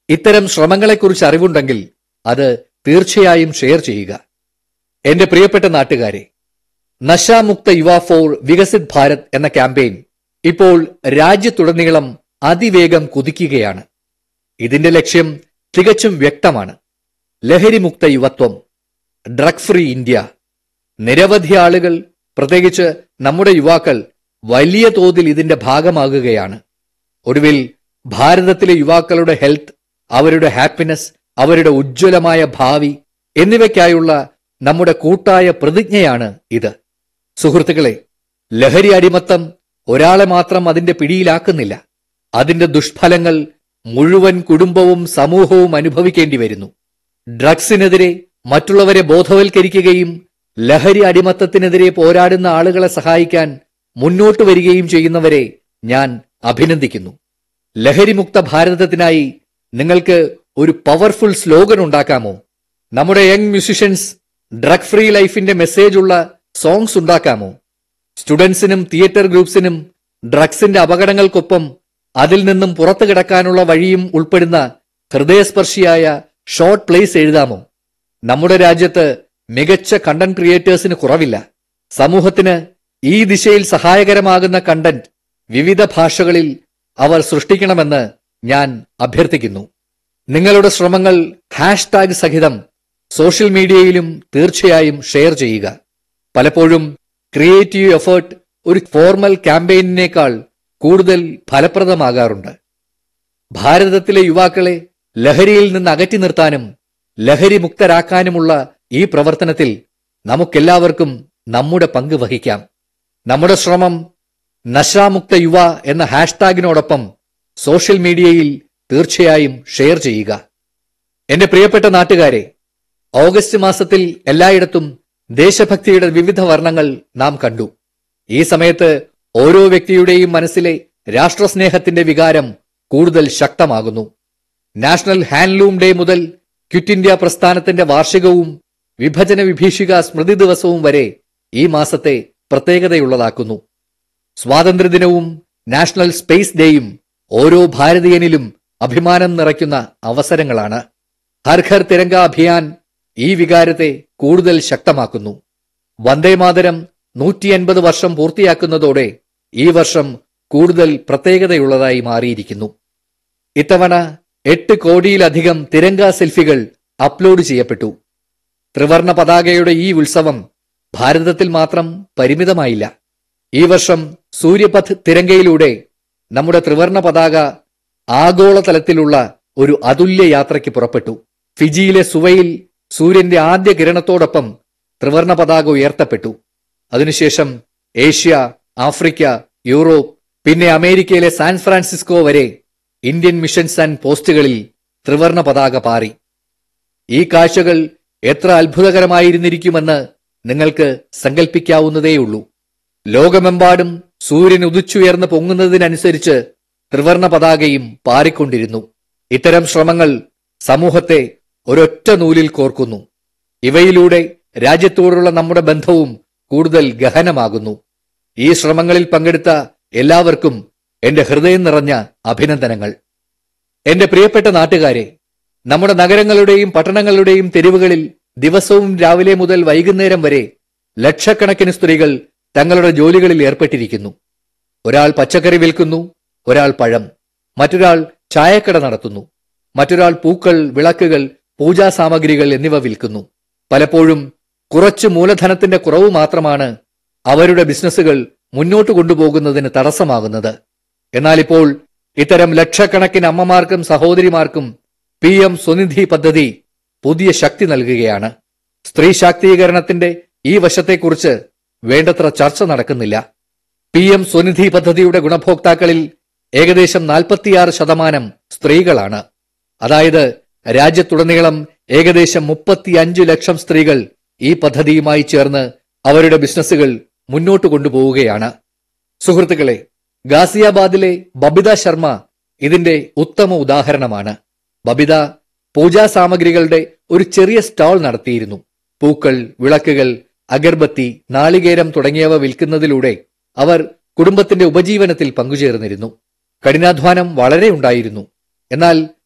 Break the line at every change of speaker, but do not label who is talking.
ഇത്തരം ശ്രമങ്ങളെക്കുറിച്ച് അറിവുണ്ടെങ്കിൽ അത് തീർച്ചയായും ഷെയർ ചെയ്യുക എന്റെ പ്രിയപ്പെട്ട നാട്ടുകാരെ നശാമുക്ത യുവ ഫോർ വികസിത് ഭാരത് എന്ന ക്യാമ്പയിൻ ഇപ്പോൾ രാജ്യത്തുടനീളം അതിവേഗം കുതിക്കുകയാണ് ഇതിന്റെ ലക്ഷ്യം തികച്ചും വ്യക്തമാണ് ലഹരിമുക്ത യുവത്വം ഡ്രഗ് ഫ്രീ ഇന്ത്യ നിരവധി ആളുകൾ പ്രത്യേകിച്ച് നമ്മുടെ യുവാക്കൾ വലിയ തോതിൽ ഇതിന്റെ ഭാഗമാകുകയാണ് ഒടുവിൽ ഭാരതത്തിലെ യുവാക്കളുടെ ഹെൽത്ത് അവരുടെ ഹാപ്പിനെസ് അവരുടെ ഉജ്ജ്വലമായ ഭാവി എന്നിവയ്ക്കായുള്ള നമ്മുടെ കൂട്ടായ പ്രതിജ്ഞയാണ് ഇത് സുഹൃത്തുക്കളെ ലഹരി അടിമത്തം ഒരാളെ മാത്രം അതിന്റെ പിടിയിലാക്കുന്നില്ല അതിന്റെ ദുഷ്ഫലങ്ങൾ മുഴുവൻ കുടുംബവും സമൂഹവും അനുഭവിക്കേണ്ടി വരുന്നു ഡ്രഗ്സിനെതിരെ മറ്റുള്ളവരെ ബോധവൽക്കരിക്കുകയും ലഹരി അടിമത്തത്തിനെതിരെ പോരാടുന്ന ആളുകളെ സഹായിക്കാൻ മുന്നോട്ട് വരികയും ചെയ്യുന്നവരെ ഞാൻ അഭിനന്ദിക്കുന്നു ലഹരിമുക്ത ഭാരതത്തിനായി നിങ്ങൾക്ക് ഒരു പവർഫുൾ സ്ലോഗൻ ഉണ്ടാക്കാമോ നമ്മുടെ യങ് മ്യൂസിഷ്യൻസ് ഡ്രഗ് ഫ്രീ ലൈഫിന്റെ മെസ്സേജ് ഉള്ള സോങ്സ് ഉണ്ടാക്കാമോ സ്റ്റുഡൻസിനും തിയേറ്റർ ഗ്രൂപ്പ്സിനും ഡ്രഗ്സിന്റെ അപകടങ്ങൾക്കൊപ്പം അതിൽ നിന്നും പുറത്തു കിടക്കാനുള്ള വഴിയും ഉൾപ്പെടുന്ന ഹൃദയസ്പർശിയായ ഷോർട്ട് പ്ലേസ് എഴുതാമോ നമ്മുടെ രാജ്യത്ത് മികച്ച കണ്ടന്റ് ക്രിയേറ്റേഴ്സിന് കുറവില്ല സമൂഹത്തിന് ഈ ദിശയിൽ സഹായകരമാകുന്ന കണ്ടന്റ് വിവിധ ഭാഷകളിൽ അവർ സൃഷ്ടിക്കണമെന്ന് ഞാൻ അഭ്യർത്ഥിക്കുന്നു നിങ്ങളുടെ ശ്രമങ്ങൾ ഹാഷ്ടാഗ് സഹിതം സോഷ്യൽ മീഡിയയിലും തീർച്ചയായും ഷെയർ ചെയ്യുക പലപ്പോഴും ക്രിയേറ്റീവ് എഫേർട്ട് ഒരു ഫോർമൽ ക്യാമ്പയിനേക്കാൾ കൂടുതൽ ഫലപ്രദമാകാറുണ്ട് ഭാരതത്തിലെ യുവാക്കളെ ലഹരിയിൽ നിന്ന് അകറ്റി നിർത്താനും ലഹരി മുക്തരാക്കാനുമുള്ള ഈ പ്രവർത്തനത്തിൽ നമുക്കെല്ലാവർക്കും നമ്മുടെ പങ്ക് വഹിക്കാം നമ്മുടെ ശ്രമം നശാമുക്ത യുവ എന്ന ഹാഷ്ടാഗിനോടൊപ്പം സോഷ്യൽ മീഡിയയിൽ തീർച്ചയായും ഷെയർ ചെയ്യുക എന്റെ പ്രിയപ്പെട്ട നാട്ടുകാരെ ഓഗസ്റ്റ് മാസത്തിൽ എല്ലായിടത്തും ദേശഭക്തിയുടെ വിവിധ വർണ്ണങ്ങൾ നാം കണ്ടു ഈ സമയത്ത് ഓരോ വ്യക്തിയുടെയും മനസ്സിലെ രാഷ്ട്രസ്നേഹത്തിന്റെ വികാരം കൂടുതൽ ശക്തമാകുന്നു നാഷണൽ ഹാൻഡ്ലൂം ഡേ മുതൽ ക്വിറ്റ് ഇന്ത്യ പ്രസ്ഥാനത്തിന്റെ വാർഷികവും വിഭജന വിഭീഷിക സ്മൃതി ദിവസവും വരെ ഈ മാസത്തെ പ്രത്യേകതയുള്ളതാക്കുന്നു സ്വാതന്ത്ര്യദിനവും നാഷണൽ സ്പേസ് ഡേയും ഓരോ ഭാരതീയനിലും അഭിമാനം നിറയ്ക്കുന്ന അവസരങ്ങളാണ് ഹർ ഘർ തിരങ്ക അഭിയാൻ ഈ വികാരത്തെ കൂടുതൽ ശക്തമാക്കുന്നു വന്ദേമാതരം നൂറ്റി അൻപത് വർഷം പൂർത്തിയാക്കുന്നതോടെ ഈ വർഷം കൂടുതൽ പ്രത്യേകതയുള്ളതായി മാറിയിരിക്കുന്നു ഇത്തവണ എട്ട് കോടിയിലധികം തിരങ്ക സെൽഫികൾ അപ്ലോഡ് ചെയ്യപ്പെട്ടു ത്രിവർണ പതാകയുടെ ഈ ഉത്സവം ഭാരതത്തിൽ മാത്രം പരിമിതമായില്ല ഈ വർഷം സൂര്യപഥ് തിരങ്കയിലൂടെ നമ്മുടെ ത്രിവർണ പതാക ആഗോളതലത്തിലുള്ള ഒരു അതുല്യ യാത്രയ്ക്ക് പുറപ്പെട്ടു ഫിജിയിലെ സുവയിൽ സൂര്യന്റെ ആദ്യ കിരണത്തോടൊപ്പം ത്രിവർണ പതാക ഉയർത്തപ്പെട്ടു അതിനുശേഷം ഏഷ്യ ആഫ്രിക്ക യൂറോപ്പ് പിന്നെ അമേരിക്കയിലെ സാൻ ഫ്രാൻസിസ്കോ വരെ ഇന്ത്യൻ മിഷൻസ് ആൻഡ് പോസ്റ്റുകളിൽ ത്രിവർണ പതാക പാറി ഈ കാഴ്ചകൾ എത്ര അത്ഭുതകരമായിരുന്നിരിക്കുമെന്ന് നിങ്ങൾക്ക് സങ്കല്പിക്കാവുന്നതേയുള്ളൂ ലോകമെമ്പാടും സൂര്യൻ ഉദിച്ചുയർന്ന് പൊങ്ങുന്നതിനനുസരിച്ച് ത്രിവർണ പതാകയും പാറിക്കൊണ്ടിരുന്നു ഇത്തരം ശ്രമങ്ങൾ സമൂഹത്തെ ഒരൊറ്റ നൂലിൽ കോർക്കുന്നു ഇവയിലൂടെ രാജ്യത്തോടുള്ള നമ്മുടെ ബന്ധവും കൂടുതൽ ഗഹനമാകുന്നു ഈ ശ്രമങ്ങളിൽ പങ്കെടുത്ത എല്ലാവർക്കും എന്റെ ഹൃദയം നിറഞ്ഞ അഭിനന്ദനങ്ങൾ എന്റെ പ്രിയപ്പെട്ട നാട്ടുകാരെ നമ്മുടെ നഗരങ്ങളുടെയും പട്ടണങ്ങളുടെയും തെരുവുകളിൽ ദിവസവും രാവിലെ മുതൽ വൈകുന്നേരം വരെ ലക്ഷക്കണക്കിന് സ്ത്രീകൾ തങ്ങളുടെ ജോലികളിൽ ഏർപ്പെട്ടിരിക്കുന്നു ഒരാൾ പച്ചക്കറി വിൽക്കുന്നു ഒരാൾ പഴം മറ്റൊരാൾ ചായക്കട നടത്തുന്നു മറ്റൊരാൾ പൂക്കൾ വിളക്കുകൾ പൂജാ സാമഗ്രികൾ എന്നിവ വിൽക്കുന്നു പലപ്പോഴും കുറച്ച് മൂലധനത്തിന്റെ കുറവ് മാത്രമാണ് അവരുടെ ബിസിനസ്സുകൾ മുന്നോട്ട് കൊണ്ടുപോകുന്നതിന് തടസ്സമാകുന്നത് എന്നാൽ ഇപ്പോൾ ഇത്തരം ലക്ഷക്കണക്കിന് അമ്മമാർക്കും സഹോദരിമാർക്കും പി എം സ്വനിധി പദ്ധതി പുതിയ ശക്തി നൽകുകയാണ് സ്ത്രീ ശാക്തീകരണത്തിന്റെ ഈ വശത്തെക്കുറിച്ച് വേണ്ടത്ര ചർച്ച നടക്കുന്നില്ല പി എം സ്വനിധി പദ്ധതിയുടെ ഗുണഭോക്താക്കളിൽ ഏകദേശം നാൽപ്പത്തിയാറ് ശതമാനം സ്ത്രീകളാണ് അതായത് രാജ്യത്തുടനീളം ഏകദേശം മുപ്പത്തിയഞ്ച് ലക്ഷം സ്ത്രീകൾ ഈ പദ്ധതിയുമായി ചേർന്ന് അവരുടെ ബിസിനസ്സുകൾ മുന്നോട്ട് കൊണ്ടുപോവുകയാണ് സുഹൃത്തുക്കളെ ഗാസിയാബാദിലെ ബബിത ശർമ്മ ഇതിന്റെ ഉത്തമ ഉദാഹരണമാണ് ബബിത പൂജാ സാമഗ്രികളുടെ ഒരു ചെറിയ സ്റ്റാൾ നടത്തിയിരുന്നു പൂക്കൾ വിളക്കുകൾ അഗർബത്തി നാളികേരം തുടങ്ങിയവ വിൽക്കുന്നതിലൂടെ അവർ കുടുംബത്തിന്റെ ഉപജീവനത്തിൽ പങ്കുചേർന്നിരുന്നു കഠിനാധ്വാനം വളരെ ഉണ്ടായിരുന്നു എന്നാൽ